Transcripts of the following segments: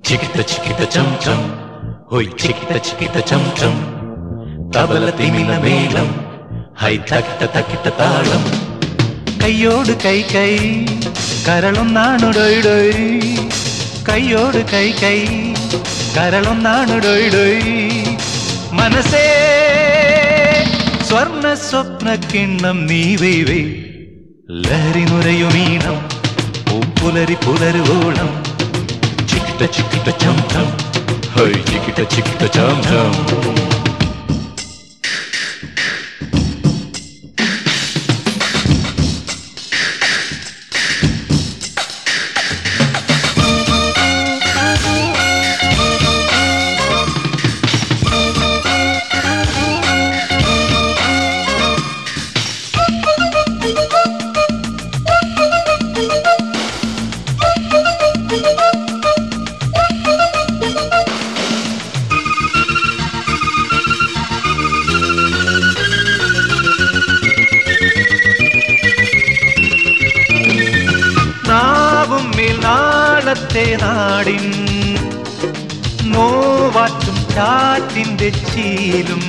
ചിക്കിട്ട ചിക്കിട്ട ചം ചം ഹൊയ് ചിക്കിട്ട ചിക്കിട്ട ചം ചം തബല തിമില മേളം ഹൈ തക്കിട്ട തക്കിട്ട താളം കയ്യോട് കൈ കൈ കരളൊന്നാണ് ഡൊയ് ഡൊയ് കയ്യോട് കൈ കൈ കരളൊന്നാണ് ഡൊയ് ഡൊയ് മനസ്സേ സ്വർണ സ്വപ്ന കിണ്ണം നീ വെയ്വേ ലഹരി നുരയുമീണം പൂപ്പുലരി പുലരുവോളം ചിക്കിട്ട ചിക്കിട്ട ചം ചം ഹൊയ് ചിക്കിട്ട ചിക്കിട്ട ചം ചം നാവും മേൽ നാളത്തെ നാടിൻ നോവാറ്റും കാറ്റിന്റെ ചീലും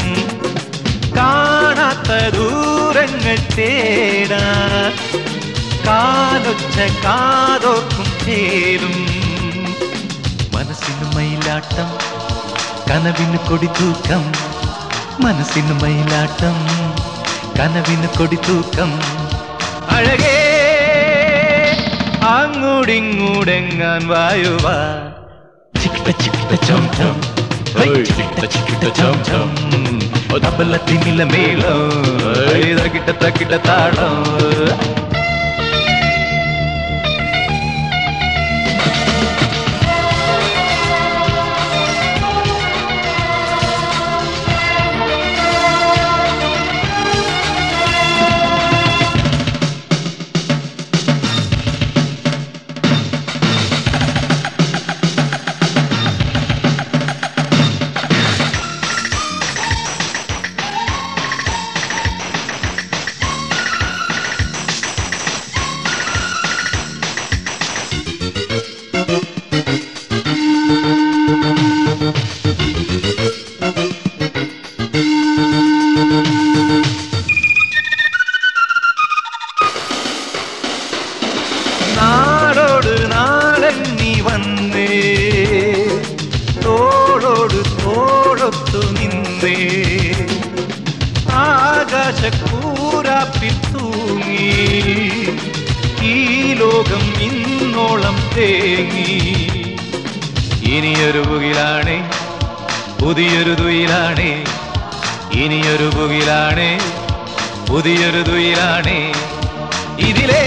കാണാത്ത ദൂരങ്ങൾ തേടാ കാലൊച്ച കാതോർക്കും ചേരും മനസ്സിന് മയിലാട്ടം കനവിന് കൊടിത്തൂക്കം മനസ്സിന് മയിലാട്ടം കനവിന് കൊടിത്തൂക്കം അഴകേ അങ്ങോടിങ്ങൂടെങ്ങാൻ വായുവാ ചിക്കിട്ട ചിക്കിട്ട ചം ചം ഹൊയ് ചിക്കിട്ട ചിക്കിട്ട ചം ചം തബലത്തിനില മേളം തകിട്ട തക്കിട്ട താളം നാടോട് നാടൻ നീ വന്നേ തോളോട് തോളൊത്തു നിന്നേ ആകാശക്കൂരാപ്പിൽ തൂങ്ങി ഈ ലോകം ഇന്നോളം തേങ്ങി ഇനിയൊരു പുകിലാണേ പുതിയൊരു തുയിലാണേ ഇനിയൊരു പുകിലാണേ പുതിയൊരു തുയിലാണേ ഇതിലേ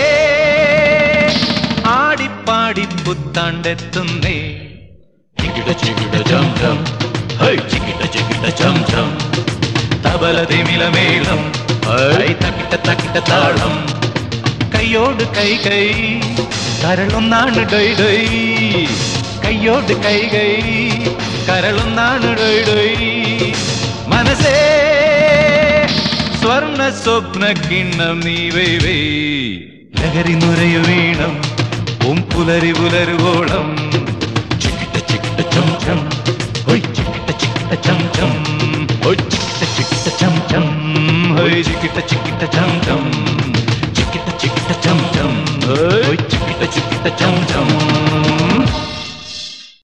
ആടിപ്പാടി പുത്താണ്ടെത്തുന്നേ ചിക്കിട്ട ചിക്കിട്ട ചം ചം ഹൊയ് ചിക്കിട്ട ചിക്കിട്ട ചം ചം തബല തിമിലമേളം ഹൈ തക്കിട്ട തക്കിട്ട താളം കൈയോട് കൈ കൈ കരളൊന്നാണ് ഡൊയ് ഡൊയ് കൈയോട് കൈ കൈ കരളൊന്നാണ് ഡൊയ് ഡൊയ് മനസ്സേ സ്വർണ സ്വപ്ന കിണ്ണം നീ വൈവേ ലഹരി നുരയു വീണം ഉം പുലരി പുലരുവോളം ചിക്കിട്ട ചിക്കിട്ട ചം ചം ഹൊയ് ചിക്കിട്ട ചിക്കിട്ട ചം ചം ഹൊയ് ചിക്കിട്ട ചിക്കിട്ട ചം ചം ഹൊയ് ചിക്കിട്ട ചിക്കിട്ട ചം ചം ചിക്കിട്ട ചിക്കിട്ട ചം ചം ഹൊയ് ചിക്കിട്ട ചിക്കിട്ട ചം ചം